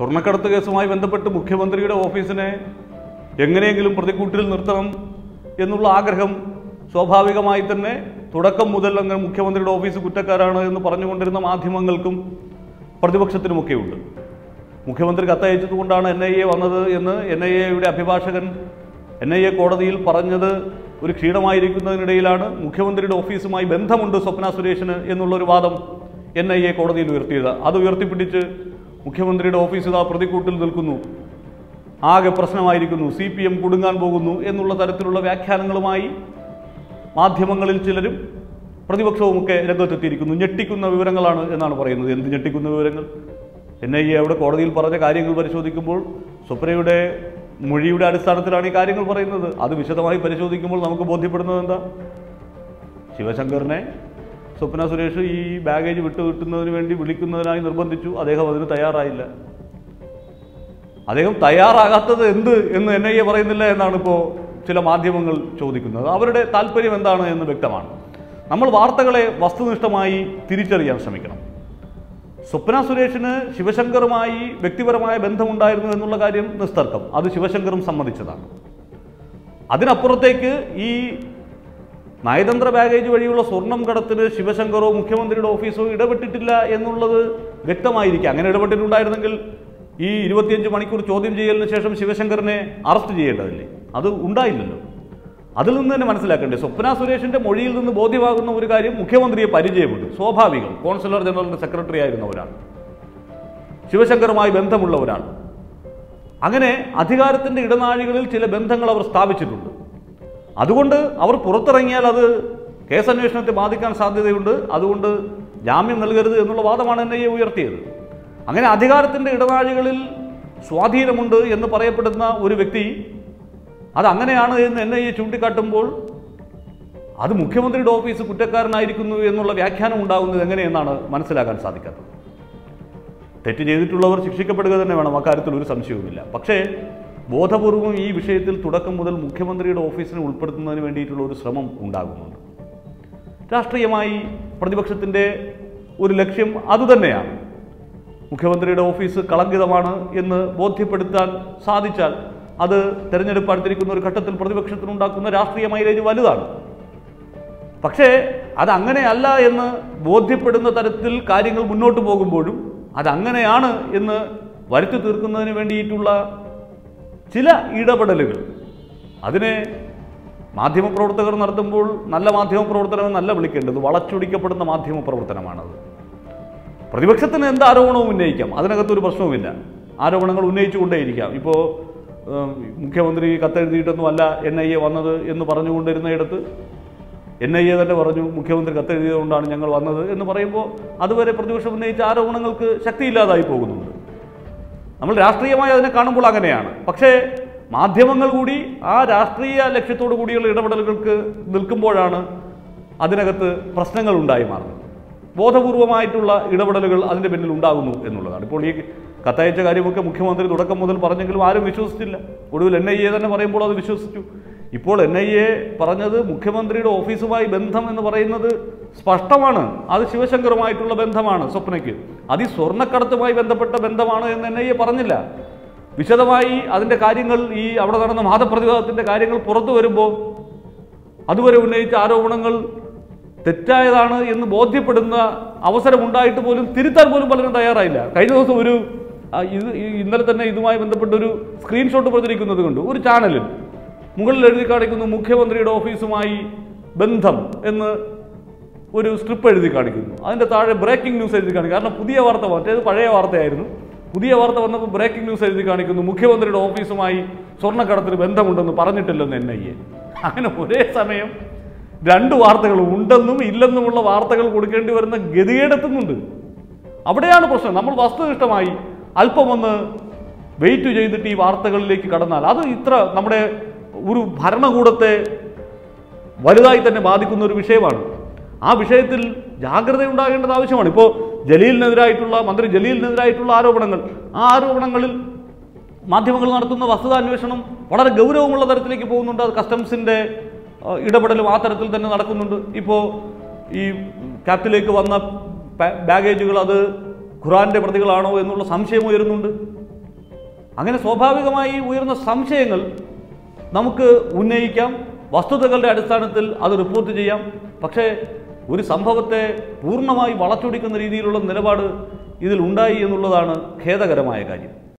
സ്വർണ്ണക്കടത്ത് കേസുമായി ബന്ധപ്പെട്ട് മുഖ്യമന്ത്രിയുടെ ഓഫീസിനെ എങ്ങനെയെങ്കിലും പ്രതിക്കൂട്ടിൽ നിർത്തണം എന്നുള്ള ആഗ്രഹം സ്വാഭാവികമായി തന്നെ തുടക്കം മുതൽ അങ്ങ് മുഖ്യമന്ത്രിയുടെ ഓഫീസ് കുറ്റക്കാരാണ് എന്ന് പറഞ്ഞുകൊണ്ടിരുന്ന മാധ്യമങ്ങൾക്കും പ്രതിപക്ഷത്തിനുമൊക്കെയുണ്ട് മുഖ്യമന്ത്രി കത്തയച്ചതുകൊണ്ടാണ് എൻ ഐ എ വന്നത് എന്ന് എൻ ഐ എയുടെ അഭിഭാഷകൻ എൻ ഐ എ കോടതിയിൽ പറഞ്ഞത് ഒരു ക്ഷീണമായിരിക്കുന്നതിനിടയിലാണ് മുഖ്യമന്ത്രിയുടെ ഓഫീസുമായി ബന്ധമുണ്ട് സ്വപ്ന സുരേഷിന് എന്നുള്ളൊരു വാദം എൻ ഐ എ കോടതിയിൽ ഉയർത്തിയത് അത് ഉയർത്തിപ്പിടിച്ച് മുഖ്യമന്ത്രിയുടെ ഓഫീസ് ഇതാ പ്രതിക്കൂട്ടിൽ നിൽക്കുന്നു ആകെ പ്രശ്നമായിരിക്കുന്നു സി പി എം കുടുങ്ങാൻ പോകുന്നു എന്നുള്ള തരത്തിലുള്ള വ്യാഖ്യാനങ്ങളുമായി മാധ്യമങ്ങളിൽ ചിലരും പ്രതിപക്ഷവുമൊക്കെ രംഗത്തെത്തിയിരിക്കുന്നു ഞെട്ടിക്കുന്ന വിവരങ്ങളാണ് എന്നാണ് പറയുന്നത് എന്ത് ഞെട്ടിക്കുന്ന വിവരങ്ങൾ എൻ ഐ എ അവിടെ കോടതിയിൽ പറഞ്ഞ കാര്യങ്ങൾ പരിശോധിക്കുമ്പോൾ സ്വപ്നയുടെ മൊഴിയുടെ അടിസ്ഥാനത്തിലാണ് ഈ കാര്യങ്ങൾ പറയുന്നത് അത് വിശദമായി പരിശോധിക്കുമ്പോൾ നമുക്ക് ബോധ്യപ്പെടുന്നത് എന്താ ശിവശങ്കറിനെ സ്വപ്ന സുരേഷ് ഈ ബാഗേജ് വിട്ടു കിട്ടുന്നതിന് വേണ്ടി വിളിക്കുന്നതിനായി നിർബന്ധിച്ചു അദ്ദേഹം അതിന് തയ്യാറായില്ല അദ്ദേഹം തയ്യാറാകാത്തത് എന്ത് എന്ന് എൻ ഐ എ പറയുന്നില്ല എന്നാണ് ഇപ്പോൾ ചില മാധ്യമങ്ങൾ ചോദിക്കുന്നത് അവരുടെ താല്പര്യം എന്താണ് എന്ന് വ്യക്തമാണ് നമ്മൾ വാർത്തകളെ വസ്തുനിഷ്ഠമായി തിരിച്ചറിയാൻ ശ്രമിക്കണം സ്വപ്ന സുരേഷിന് ശിവശങ്കറുമായി വ്യക്തിപരമായ ബന്ധമുണ്ടായിരുന്നു എന്നുള്ള കാര്യം നിസ്തർക്കം അത് ശിവശങ്കറും സമ്മതിച്ചതാണ് അതിനപ്പുറത്തേക്ക് ഈ നയതന്ത്ര ബാഗേജ് വഴിയുള്ള സ്വർണം കടത്തിന് ശിവശങ്കറോ മുഖ്യമന്ത്രിയുടെ ഓഫീസോ ഇടപെട്ടിട്ടില്ല എന്നുള്ളത് വ്യക്തമായിരിക്കും അങ്ങനെ ഇടപെട്ടിട്ടുണ്ടായിരുന്നെങ്കിൽ ഈ ഇരുപത്തിയഞ്ച് മണിക്കൂർ ചോദ്യം ചെയ്യലിന് ശേഷം ശിവശങ്കറിനെ അറസ്റ്റ് ചെയ്യേണ്ടതില്ലേ അത് ഉണ്ടായില്ലല്ലോ അതിൽ നിന്ന് തന്നെ മനസ്സിലാക്കണ്ടേ സ്വപ്ന സുരേഷിന്റെ മൊഴിയിൽ നിന്ന് ബോധ്യമാകുന്ന ഒരു കാര്യം മുഖ്യമന്ത്രിയെ പരിചയമുണ്ട് സ്വാഭാവികം കോൺസുലർ ജനറലിന്റെ സെക്രട്ടറി ആയിരുന്ന ഒരാൾ ശിവശങ്കറുമായി ബന്ധമുള്ള ഒരാൾ അങ്ങനെ അധികാരത്തിന്റെ ഇടനാഴികളിൽ ചില ബന്ധങ്ങൾ അവർ സ്ഥാപിച്ചിട്ടുണ്ട് അതുകൊണ്ട് അവർ പുറത്തിറങ്ങിയാൽ അത് കേസന്വേഷണത്തെ ബാധിക്കാൻ സാധ്യതയുണ്ട് അതുകൊണ്ട് ജാമ്യം നൽകരുത് എന്നുള്ള വാദമാണ് എൻ ഐ എ ഉയർത്തിയത് അങ്ങനെ അധികാരത്തിന്റെ ഇടനാഴികളിൽ സ്വാധീനമുണ്ട് എന്ന് പറയപ്പെടുന്ന ഒരു വ്യക്തി അത് അങ്ങനെയാണ് എന്ന് എൻ ഐ എ ചൂണ്ടിക്കാട്ടുമ്പോൾ അത് മുഖ്യമന്ത്രിയുടെ ഓഫീസ് കുറ്റക്കാരനായിരിക്കുന്നു എന്നുള്ള വ്യാഖ്യാനം ഉണ്ടാകുന്നത് എങ്ങനെയെന്നാണ് മനസ്സിലാക്കാൻ സാധിക്കാത്തത് തെറ്റ് ചെയ്തിട്ടുള്ളവർ ശിക്ഷിക്കപ്പെടുക തന്നെ വേണം അക്കാര്യത്തിൽ ഒരു സംശയവുമില്ല പക്ഷേ ബോധപൂർവം ഈ വിഷയത്തിൽ തുടക്കം മുതൽ മുഖ്യമന്ത്രിയുടെ ഓഫീസിനെ ഉൾപ്പെടുത്തുന്നതിന് വേണ്ടിയിട്ടുള്ള ഒരു ശ്രമം ഉണ്ടാകുന്നുണ്ട് രാഷ്ട്രീയമായി പ്രതിപക്ഷത്തിൻ്റെ ഒരു ലക്ഷ്യം അതുതന്നെയാണ് മുഖ്യമന്ത്രിയുടെ ഓഫീസ് കളങ്കിതമാണ് എന്ന് ബോധ്യപ്പെടുത്താൻ സാധിച്ചാൽ അത് തെരഞ്ഞെടുപ്പ് അടുത്തിരിക്കുന്ന ഒരു ഘട്ടത്തിൽ പ്രതിപക്ഷത്തിനുണ്ടാക്കുന്ന രാഷ്ട്രീയ മൈലേജ് വലുതാണ് പക്ഷേ അത് അങ്ങനെയല്ല എന്ന് ബോധ്യപ്പെടുന്ന തരത്തിൽ കാര്യങ്ങൾ മുന്നോട്ട് പോകുമ്പോഴും അതങ്ങനെയാണ് എന്ന് വരുത്തി തീർക്കുന്നതിന് വേണ്ടിയിട്ടുള്ള ചില ഇടപെടലുകൾ അതിനെ മാധ്യമപ്രവർത്തകർ നടത്തുമ്പോൾ നല്ല മാധ്യമപ്രവർത്തനമെന്നല്ല വിളിക്കേണ്ടത് വളച്ചൊടിക്കപ്പെടുന്ന മാധ്യമപ്രവർത്തനമാണത് പ്രതിപക്ഷത്തിന് എന്ത് ആരോപണവും ഉന്നയിക്കാം അതിനകത്തൊരു പ്രശ്നവുമില്ല ആരോപണങ്ങൾ ഉന്നയിച്ചുകൊണ്ടേയിരിക്കാം ഇപ്പോൾ ഏം, മുഖ്യമന്ത്രി കത്തെഴുതിയിട്ടൊന്നും അല്ല എൻ ഐ എ വന്നത് എന്ന് പറഞ്ഞുകൊണ്ടിരുന്നയിടത്ത് എൻ ഐ എ തന്നെ പറഞ്ഞു മുഖ്യമന്ത്രി കത്തെഴുതിയതുകൊണ്ടാണ് ഞങ്ങൾ വന്നത് എന്ന് പറയുമ്പോൾ അതുവരെ പ്രതിപക്ഷം ഉന്നയിച്ച ആരോപണങ്ങൾക്ക് ശക്തിയില്ലാതായി പോകുന്നുണ്ട് നമ്മൾ രാഷ്ട്രീയമായി അതിനെ കാണുമ്പോൾ അങ്ങനെയാണ് പക്ഷേ മാധ്യമങ്ങൾ കൂടി ആ രാഷ്ട്രീയ ലക്ഷ്യത്തോടു കൂടിയുള്ള ഇടപെടലുകൾക്ക് നിൽക്കുമ്പോഴാണ് അതിനകത്ത് പ്രശ്നങ്ങൾ ഉണ്ടായി മാറുന്നത് ബോധപൂർവമായിട്ടുള്ള ഇടപെടലുകൾ അതിൻ്റെ പിന്നിൽ ഉണ്ടാകുന്നു എന്നുള്ളതാണ് ഇപ്പോൾ ഈ കത്തയച്ച കാര്യമൊക്കെ മുഖ്യമന്ത്രി തുടക്കം മുതൽ പറഞ്ഞെങ്കിലും ആരും വിശ്വസിച്ചില്ല ഒടുവിൽ എൻ ഐ എ തന്നെ പറയുമ്പോൾ അത് വിശ്വസിച്ചു ഇപ്പോൾ എൻ ഐ എ പറഞ്ഞത് മുഖ്യമന്ത്രിയുടെ ഓഫീസുമായി ബന്ധം എന്ന് പറയുന്നത് സ്പഷ്ടമാണ് അത് ശിവശങ്കറുമായിട്ടുള്ള ബന്ധമാണ് സ്വപ്നയ്ക്ക് അത് ഈ സ്വർണ്ണക്കടത്തുമായി ബന്ധപ്പെട്ട ബന്ധമാണ് എന്ന് എൻ ഐ എ പറഞ്ഞില്ല വിശദമായി അതിൻ്റെ കാര്യങ്ങൾ ഈ അവിടെ നടന്ന വാദപ്രതിവാദത്തിൻ്റെ കാര്യങ്ങൾ പുറത്തു വരുമ്പോൾ അതുവരെ ഉന്നയിച്ച ആരോപണങ്ങൾ തെറ്റായതാണ് എന്ന് ബോധ്യപ്പെടുന്ന അവസരമുണ്ടായിട്ട് പോലും തിരുത്താൻ പോലും പലരും തയ്യാറായില്ല കഴിഞ്ഞ ദിവസം ഒരു ആ, ഇത് ഈ ഇന്നലെ തന്നെ ഇതുമായി ബന്ധപ്പെട്ട ഒരു സ്ക്രീൻഷോട്ട് പ്രചരിക്കുന്നത് കൊണ്ട് ഒരു ചാനലിൽ മുകളിൽ എഴുതി കാണിക്കുന്നു മുഖ്യമന്ത്രിയുടെ ഓഫീസുമായി ബന്ധം എന്ന് ഒരു സ്ട്രിപ്പ് എഴുതി കാണിക്കുന്നു അതിൻ്റെ താഴെ ബ്രേക്കിംഗ് ന്യൂസ് എഴുതി കാണിക്കും കാരണം പുതിയ വാർത്ത മറ്റേത് പഴയ വാർത്തയായിരുന്നു പുതിയ വാർത്ത വന്നപ്പോൾ ബ്രേക്കിംഗ് ന്യൂസ് എഴുതി കാണിക്കുന്നു മുഖ്യമന്ത്രിയുടെ ഓഫീസുമായി സ്വർണ്ണക്കടത്തിന് ബന്ധമുണ്ടെന്ന് പറഞ്ഞിട്ടില്ലെന്ന് എൻ ഐ എ അങ്ങനെ ഒരേ സമയം രണ്ട് വാർത്തകൾ ഉണ്ടെന്നും ഇല്ലെന്നുമുള്ള വാർത്തകൾ കൊടുക്കേണ്ടി വരുന്ന ഗതികേടെത്തുന്നുണ്ട് അവിടെയാണ് പ്രശ്നം നമ്മൾ വസ്തുനിഷ്ഠമായി അല്പമൊന്ന് വെയിറ്റ് ചെയ്തിട്ട് ഈ വാർത്തകളിലേക്ക് കടന്നാൽ അത് ഇത്ര നമ്മുടെ ഒരു ഭരണകൂടത്തെ വലുതായി തന്നെ ബാധിക്കുന്ന ഒരു വിഷയമാണ് ആ വിഷയത്തിൽ ജാഗ്രത ഉണ്ടാകേണ്ടത് ആവശ്യമാണ് ഇപ്പോൾ ജലീലിനെതിരായിട്ടുള്ള മന്ത്രി ജലീലിനെതിരായിട്ടുള്ള ആരോപണങ്ങൾ ആ ആരോപണങ്ങളിൽ മാധ്യമങ്ങൾ നടത്തുന്ന വസ്തുതാന്വേഷണം വളരെ ഗൗരവമുള്ള തരത്തിലേക്ക് പോകുന്നുണ്ട് അത് കസ്റ്റംസിൻ്റെ ഏഹ്, ഇടപെടലും ആ തരത്തിൽ തന്നെ നടക്കുന്നുണ്ട് ഇപ്പോൾ ഈ ക്യാപ്റ്റിലേക്ക് വന്ന പാ- ബാഗേജുകൾ അത് ഖുറാന്റെ പ്രതികളാണോ എന്നുള്ള സംശയം ഉയരുന്നുണ്ട് അങ്ങനെ സ്വാഭാവികമായി ഉയർന്ന സംശയങ്ങൾ നമുക്ക് ഉന്നയിക്കാം വസ്തുതകളുടെ അടിസ്ഥാനത്തിൽ അത് റിപ്പോർട്ട് ചെയ്യാം പക്ഷേ ഒരു സംഭവത്തെ പൂർണ്ണമായി വളച്ചൊടിക്കുന്ന രീതിയിലുള്ള നിലപാട് ഇതിൽ ഉണ്ടായി എന്നുള്ളതാണ് ഖേദകരമായ കാര്യം